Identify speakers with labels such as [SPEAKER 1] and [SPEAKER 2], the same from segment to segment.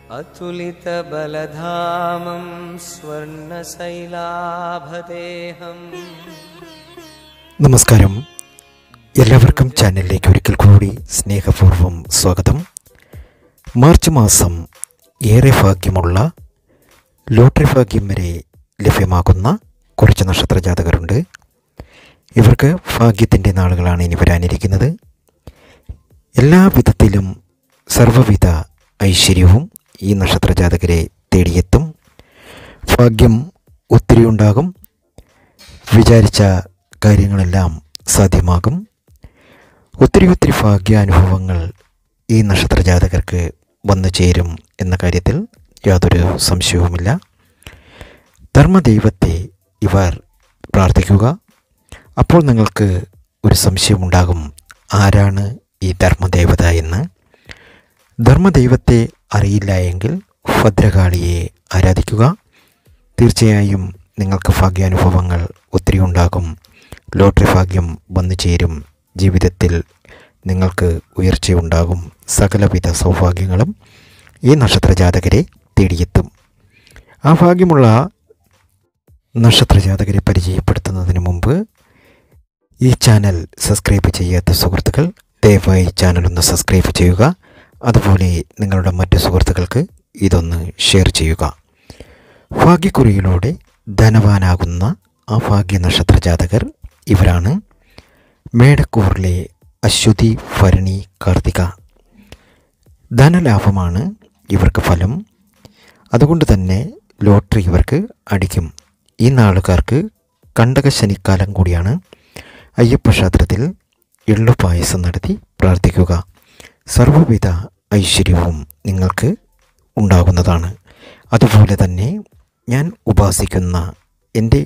[SPEAKER 1] अतुलितबलधामं स्वर्णशैलाभदेहम्
[SPEAKER 2] നമസ്കാരം എല്ലാവർക്കും ചാനലിലേക്ക് ഒരിക്കൽ കൂടി സ്നേഹപൂർവ്വം സ്വാഗതം മാർച്ച് മാസം ഏറെ ഭാഗ്യമുള്ള ലോട്ടറി ഭാഗ്യം വരെ ലഭ്യമാകുന്ന കുറച്ച് നക്ഷത്ര ജാതകരുണ്ട് ഇവർക്ക് ഭാഗ്യത്തിൻ്റെ നാളുകളാണ് ഇനി വരാനിരിക്കുന്നത് എല്ലാ വിധത്തിലും സർവ്വവിധ ഐശ്വര്യവും ഈ നക്ഷത്ര ജാതകരെ തേടിയെത്തും ഭാഗ്യം ഒത്തിരി ഉണ്ടാകും വിചാരിച്ച കാര്യങ്ങളെല്ലാം സാധ്യമാകും ഒത്തിരി ഒത്തിരി ഭാഗ്യാനുഭവങ്ങൾ ഈ നക്ഷത്ര ജാതകർക്ക് വന്നു ചേരും എന്ന കാര്യത്തിൽ യാതൊരു സംശയവുമില്ല ധർമ്മദൈവത്തെ ഇവർ പ്രാർത്ഥിക്കുക അപ്പോൾ നിങ്ങൾക്ക് ഒരു സംശയമുണ്ടാകും ആരാണ് ഈ ധർമ്മദേവത എന്ന് ധർമ്മദൈവത്തെ അറിയില്ല എങ്കിൽ ഭദ്രകാളിയെ ആരാധിക്കുക തീർച്ചയായും നിങ്ങൾക്ക് ഭാഗ്യാനുഭവങ്ങൾ ഒത്തിരി ഉണ്ടാകും ലോട്ടറി ഭാഗ്യം വന്നു ചേരും ജീവിതത്തിൽ നിങ്ങൾക്ക് ഉയർച്ചയുണ്ടാകും സകലവിധ സൗഭാഗ്യങ്ങളും ഈ നക്ഷത്ര ജാതകരെ തേടിയെത്തും ആ ഭാഗ്യമുള്ള നക്ഷത്ര ജാതകരെ പരിചയപ്പെടുത്തുന്നതിന് മുമ്പ് ഈ ചാനൽ സബ്സ്ക്രൈബ് ചെയ്യാത്ത സുഹൃത്തുക്കൾ ദയവായി ചാനൽ ഒന്ന് സബ്സ്ക്രൈബ് ചെയ്യുക അതുപോലെ നിങ്ങളുടെ മറ്റു സുഹൃത്തുക്കൾക്ക് ഇതൊന്ന് ഷെയർ ചെയ്യുക ഭാഗ്യക്കുറിയിലൂടെ ധനവാനാകുന്ന ആ ഭാഗ്യ നക്ഷത്ര ജാതകർ ഇവരാണ് മേടക്കൂറിലെ അശ്വതി ഭരണി കാർത്തിക ധനലാഭമാണ് ഇവർക്ക് ഫലം അതുകൊണ്ട് തന്നെ ലോട്ടറി ഇവർക്ക് അടിക്കും ഈ നാളുകാർക്ക് കണ്ടകശനിക്കാലം കൂടിയാണ് അയ്യപ്പ ക്ഷേത്രത്തിൽ എള്ളു പായസം നടത്തി പ്രാർത്ഥിക്കുക സർവ്വവിധ ഐശ്വര്യവും നിങ്ങൾക്ക് ഉണ്ടാകുന്നതാണ് അതുപോലെ തന്നെ ഞാൻ ഉപാസിക്കുന്ന എൻ്റെ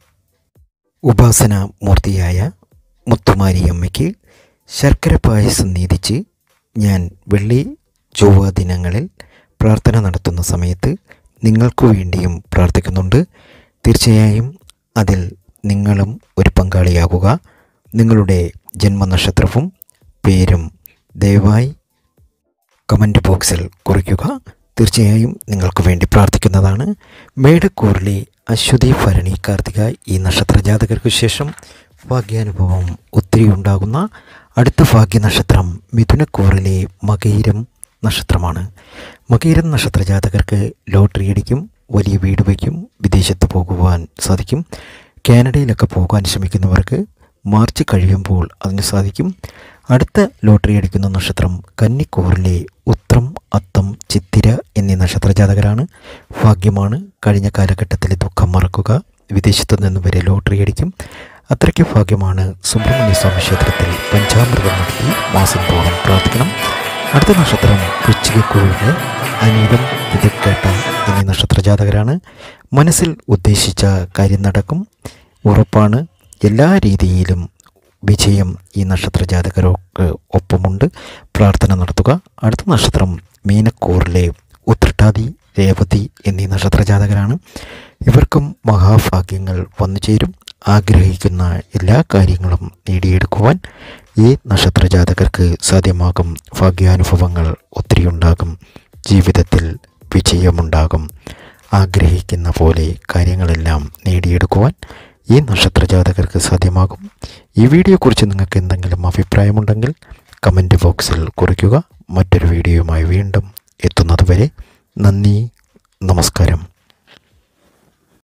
[SPEAKER 2] ഉപാസന മൂർത്തിയായ മുത്തുമാരിയമ്മയ്ക്ക് ശർക്കര പായസം നീതിച്ച് ഞാൻ വെള്ളി ചൊവ്വ ദിനങ്ങളിൽ പ്രാർത്ഥന നടത്തുന്ന സമയത്ത് നിങ്ങൾക്ക് വേണ്ടിയും പ്രാർത്ഥിക്കുന്നുണ്ട് തീർച്ചയായും അതിൽ നിങ്ങളും ഒരു പങ്കാളിയാകുക നിങ്ങളുടെ ജന്മനക്ഷത്രവും പേരും ദയവായി കമൻറ്റ് ബോക്സിൽ കുറിക്കുക തീർച്ചയായും നിങ്ങൾക്ക് വേണ്ടി പ്രാർത്ഥിക്കുന്നതാണ് മേടക്കൂറിലെ അശ്വതി ഭരണി കാർത്തിക ഈ നക്ഷത്ര ജാതകർക്ക് ശേഷം ഭാഗ്യാനുഭവം ഒത്തിരി ഉണ്ടാകുന്ന അടുത്ത ഭാഗ്യ നക്ഷത്രം മിഥുനക്കൂറിലെ മകയിരം നക്ഷത്രമാണ് മകയിരം നക്ഷത്ര ജാതകർക്ക് ലോട്ടറി അടിക്കും വലിയ വീട് വയ്ക്കും വിദേശത്ത് പോകുവാൻ സാധിക്കും കാനഡയിലൊക്കെ പോകാൻ ശ്രമിക്കുന്നവർക്ക് മാർച്ച് കഴിയുമ്പോൾ അതിന് സാധിക്കും അടുത്ത ലോട്ടറി അടിക്കുന്ന നക്ഷത്രം കന്നിക്കൂറിലെ ഉത്രം അത്തം ചിത്തിര എന്നീ നക്ഷത്ര ജാതകരാണ് ഭാഗ്യമാണ് കഴിഞ്ഞ കാലഘട്ടത്തിലെ ദുഃഖം മറക്കുക വിദേശത്തു നിന്ന് വരെ ലോട്ടറി അടിക്കും അത്രയ്ക്ക് ഭാഗ്യമാണ് സുബ്രഹ്മണ്യ സ്വാമി ക്ഷേത്രത്തിൽ പഞ്ചാമൃതം നടത്തി മാസം തോറും പ്രാർത്ഥിക്കണം അടുത്ത നക്ഷത്രം വൃശ്ചികക്കൂറിലെ അനീതം വിദഗ്ധേട്ട എന്നീ നക്ഷത്ര ജാതകരാണ് മനസ്സിൽ ഉദ്ദേശിച്ച കാര്യം നടക്കും ഉറപ്പാണ് എല്ലാ രീതിയിലും വിജയം ഈ നക്ഷത്ര ജാതകർക്ക് ഒപ്പമുണ്ട് പ്രാർത്ഥന നടത്തുക അടുത്ത നക്ഷത്രം മീനക്കൂറിലെ ഉത്രട്ടാതി രേവതി എന്നീ നക്ഷത്ര ജാതകരാണ് ഇവർക്കും മഹാഭാഗ്യങ്ങൾ വന്നു ചേരും ആഗ്രഹിക്കുന്ന എല്ലാ കാര്യങ്ങളും നേടിയെടുക്കുവാൻ ഈ നക്ഷത്ര ജാതകർക്ക് സാധ്യമാകും ഭാഗ്യാനുഭവങ്ങൾ ഒത്തിരി ഉണ്ടാകും ജീവിതത്തിൽ വിജയമുണ്ടാകും ആഗ്രഹിക്കുന്ന പോലെ കാര്യങ്ങളെല്ലാം നേടിയെടുക്കുവാൻ ഈ നക്ഷത്ര ജാതകർക്ക് സാധ്യമാകും ഈ വീഡിയോയെക്കുറിച്ച് നിങ്ങൾക്ക് എന്തെങ്കിലും അഭിപ്രായമുണ്ടെങ്കിൽ കമൻറ്റ് ബോക്സിൽ കുറിക്കുക മറ്റൊരു വീഡിയോയുമായി വീണ്ടും എത്തുന്നതുവരെ നന്ദി നമസ്കാരം